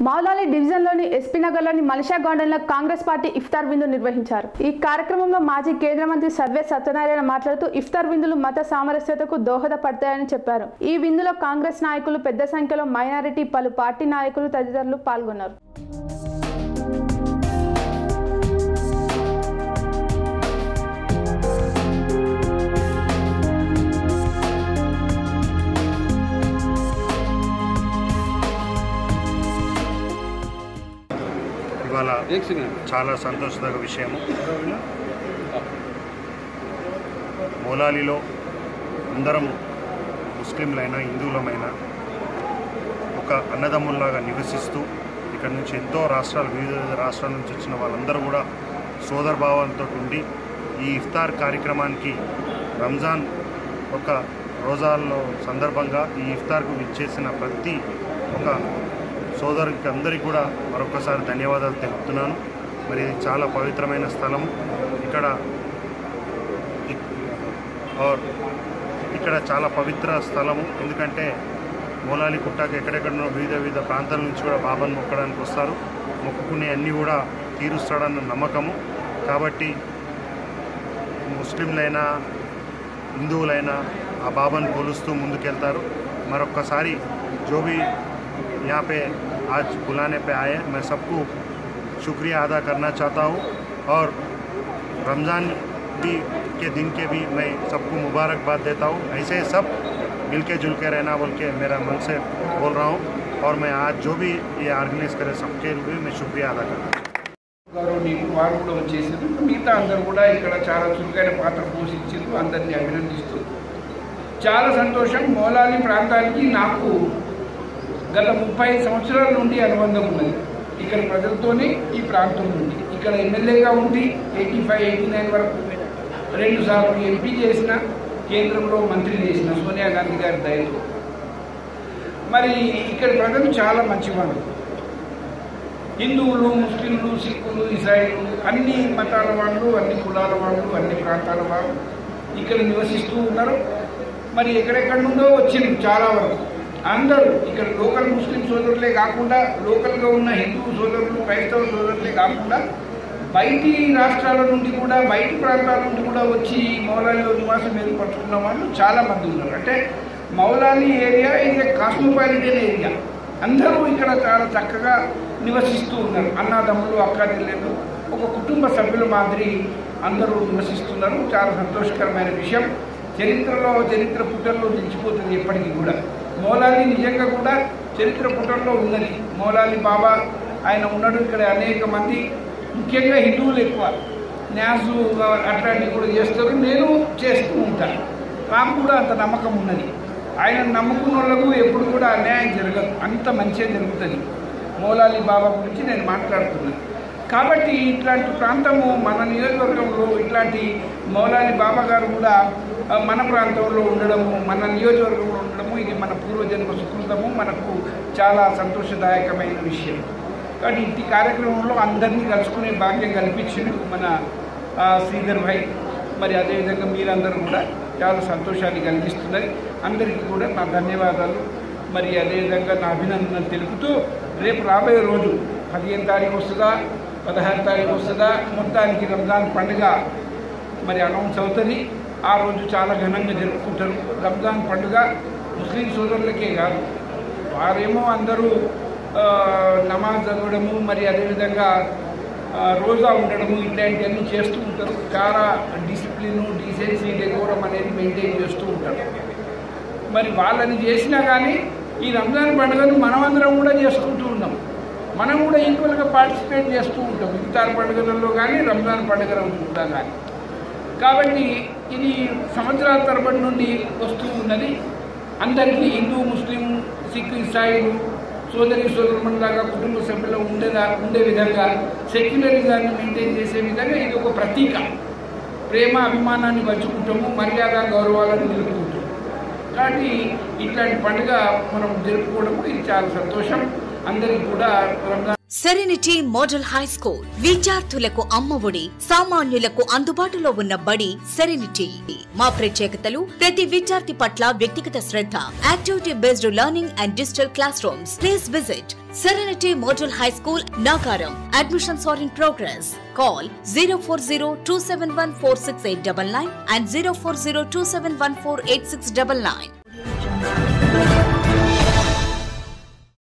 మౌలాలి డివిజన్లోని ఎస్పీ నగర్లోని మలిషా గార్డెన్లో కాంగ్రెస్ పార్టీ ఇఫ్తార్ విందు నిర్వహించారు ఈ కార్యక్రమంలో మాజీ కేంద్ర మంత్రి సర్వే సత్యనారాయణ మాట్లాడుతూ ఇఫ్తార్ విందులు మత సామరస్యతకు దోహదపడతాయని చెప్పారు ఈ విందులో కాంగ్రెస్ నాయకులు పెద్ద సంఖ్యలో మైనారిటీ పలు పార్టీ నాయకులు తదితరులు పాల్గొన్నారు ఇవాళ एक सेकंड చాలా సంతోషదగ్గ విషయము మౌలాలిలో అందరం ముస్లింలైనా హిందువులమైనా ఒక అన్నదమ్ముల్లాగా నివసిస్తూ ఇక్కడ నుంచి ఎంతో రాష్ట్రాలు వివిధ వివిధ రాష్ట్రాల నుంచి వచ్చిన వాళ్ళందరూ కూడా సోదరభావంతో ఉండి ఈ ఇఫ్తార్ కార్యక్రమానికి రంజాన్ ఒక రోజాల్లో సందర్భంగా ఈ ఇఫ్తార్కు విచ్చేసిన ప్రతి ఒక సోదరునికి అందరికీ కూడా మరొకసారి ధన్యవాదాలు తెలుపుతున్నాను మరి ఇది చాలా పవిత్రమైన స్థలం ఇక్కడ ఇక్- और ఇక్కడ చాలా పవిత్ర స్థలము ఎందుకంటే మూలాలి కుట్టాక ఎక్కడెక్కడనో వివిధ వివిధ ప్రాంతాల నుంచి కూడా బాబాను మొక్కడానికి వస్తారు మొక్కుకునే అన్నీ కూడా తీరుస్తాడన్న నమ్మకము కాబట్టి ముస్లింలైనా హిందువులైనా ఆ బాబాను కొలుస్తూ ముందుకెళ్తారు మరొక్కసారి जो भी यहाँ पे आज बुलाने पे आए मैं सबको शुक्रिया अदा करना चाहता हूँ और रमज़ान भी के दिन के भी मैं सबको मुबारकबाद देता हूँ ऐसे सब मिल के जुल के रहना बोल के मेरा मन से बोल रहा हूँ और मैं आज जो भी ये ऑर्गेनाइज करे सबके लिए मैं शुक्रिया अदा करता हूँ గౌరవనీయులు వారు కూడా వచ్చేసారు మిగతా అందరూ కూడా ఇక్కడ చాలా చురుకైన పాత్ర పోషించారు అందరినీ అభినందిస్తూ చాలా సంతోషం మౌలాలి ప్రాంతానికి నాకు గత ముప్పై సంవత్సరాల నుండి అనుబంధం ఉన్నది ఇక్కడ ప్రజలతోనే ఈ ప్రాంతం నుండి ఇక్కడ ఎమ్మెల్యేగా ఉండి ఎయిటీ ఫైవ్ ఎయిటీ నైన్ వరకు రెండు సార్లు ఎంపీ చేసిన కేంద్రంలో మంత్రి చేసిన సోనియా గాంధీ గారి దయతో మరి ఇక్కడ ప్రజలు చాలా మంచివాళ్ళు హిందువులు ముస్లింలు సిక్కులు ఇసాయిలు అన్ని మతాల వాళ్ళు అన్ని కులాల వాళ్ళు అన్ని ప్రాంతాల వాళ్ళు ఇక్కడ నివసిస్తూ ఉన్నారు మరి ఎక్కడెక్కడ నుండో వచ్చింది చాలా వరకు అందరూ ఇక్కడ లోకల్ ముస్లిం సోదరులే కాకుండా లోకల్గా ఉన్న హిందూ సోదరులు క్రైస్తవ సోదరులే కాకుండా బయటి రాష్ట్రాల నుండి కూడా బయటి ప్రాంతాల నుండి కూడా వచ్చి ఈ మౌలాలిలో నివాసం ఏర్పరచుకున్న వాళ్ళు చాలా మంది ఉన్నారు అంటే మౌలాలి ఏరియా ఇది కాస్మోపాలిటన్ ఏరియా అందరూ ఇక్కడ చాలా చక్కగా నివసిస్తూ ఉన్నారు అన్నదమ్ములు అక్క చెల్లెళ్ళు ఒక కుటుంబ సభ్యుల మాదిరి అందరూ నివసిస్తున్నారు చాలా సంతోషకరమైన విషయం చరిత్రలో చరిత్ర పుటల్లో నిలిచిపోతుంది ఎప్పటికీ కూడా మౌలాలి నిజంగా కూడా చరిత్ర పుటల్లో ఉన్నది మౌలాలి బాబా ఆయన ఉన్నాడు ఇక్కడ అనేక మంది ముఖ్యంగా హిందువులు ఎక్కువ న్యాసు అట్లాంటివి కూడా చేస్తారు నేను చేస్తూ ఉంటాను నాకు కూడా అంత నమ్మకం ఉన్నది ఆయన నమ్ముకున్న వాళ్ళకు ఎప్పుడు కూడా అన్యాయం జరగదు అంత మంచిగా జరుగుతుంది మౌలాలి బాబా గురించి నేను మాట్లాడుతున్నాను కాబట్టి ఇట్లాంటి ప్రాంతము మన నియోజకవర్గంలో ఇట్లాంటి మౌలాలి బాబా గారు కూడా ఆ, మన ప్రాంతంలో ఉండడము మన నియోజకవర్గంలో ఉండడము ఇది మన పూర్వజన్మ సుకృతము మనకు చాలా సంతోషదాయకమైన విషయం కాబట్టి ఇంటి కార్యక్రమంలో అందరినీ కలుసుకునే భాగ్యం కల్పించిండు మన ఆ, శ్రీధర్ భాయ్ మరి అదేవిధంగా మీరందరూ కూడా చాలా సంతోషాన్ని కలిగిస్తున్నది అందరికీ కూడా నా ధన్యవాదాలు మరి అదేవిధంగా నా అభినందనలు తెలుపుతూ రేపు రాబోయే రోజు పదిహేను తారీఖు వస్తుందా పదహారు తారీఖు వస్తుందా మొత్తానికి రంజాన్ పండుగ మరి అనౌన్స్ అవుతుంది ఆ రోజు చాలా ఘనంగా జరుపుకుంటారు రంజాన్ పండుగ ముస్లిం సోదరులకే కాదు వారేమో అందరూ ఆ, నమాజ్ చదవడము మరి అదేవిధంగా ఆ, రోజా ఉండడము ఇట్లాంటివన్నీ చేస్తూ ఉంటారు చాలా డిసిప్లిన్ డీసెన్సీ డెకోరం అనేది మెయింటైన్ చేస్తూ ఉంటారు మరి వాళ్ళని చేసినా కానీ ఈ రంజాన్ పండుగను మనమందరం కూడా చేసుకుంటూ ఉన్నాం మనం కూడా ఈక్వల్గా పార్టిసిపేట్ చేస్తూ ఉంటాం ఇఫ్తార్ పండుగలలో కానీ రంజాన్ పండుగలో కూడా కానీ కాబట్టి ఇది సంవత్సరాల తరబడి నుండి వస్తూ ఉన్నది అందరికీ హిందూ ముస్లిం సిక్ ఇసాయిలు సోదరి సోదరుమలాగా కుటుంబ సభ్యులు ఉండేదా ఉండే విధంగా సెక్యులరిజాన్ని మెయింటైన్ చేసే విధంగా ఇది ఒక ప్రతీక ప్రేమ అభిమానాన్ని పంచుకుంటాము మర్యాద గౌరవాలను నిలుపుకుంటాము కాబట్టి ఇట్లాంటి పండుగ మనం జరుపుకోవడము ఇది చాలా సంతోషం అందరికీ కూడా Ramzan Serenity Model High School విద్యార్థులకు అమ్మఒడి సామాన్యులకు అందుబాటులో ఉన్న బడి సెరెనిటీ మా ప్రత్యేకతలు ప్రతి విద్యార్థి పట్ల వ్యక్తిగత శ్రద్ధ activity based learning and digital classrooms please visit Serenity Model High School Nacharam admissions are in progress call zero four zero two seven one four six eight double nine and zero four zero two seven one four eight six double nine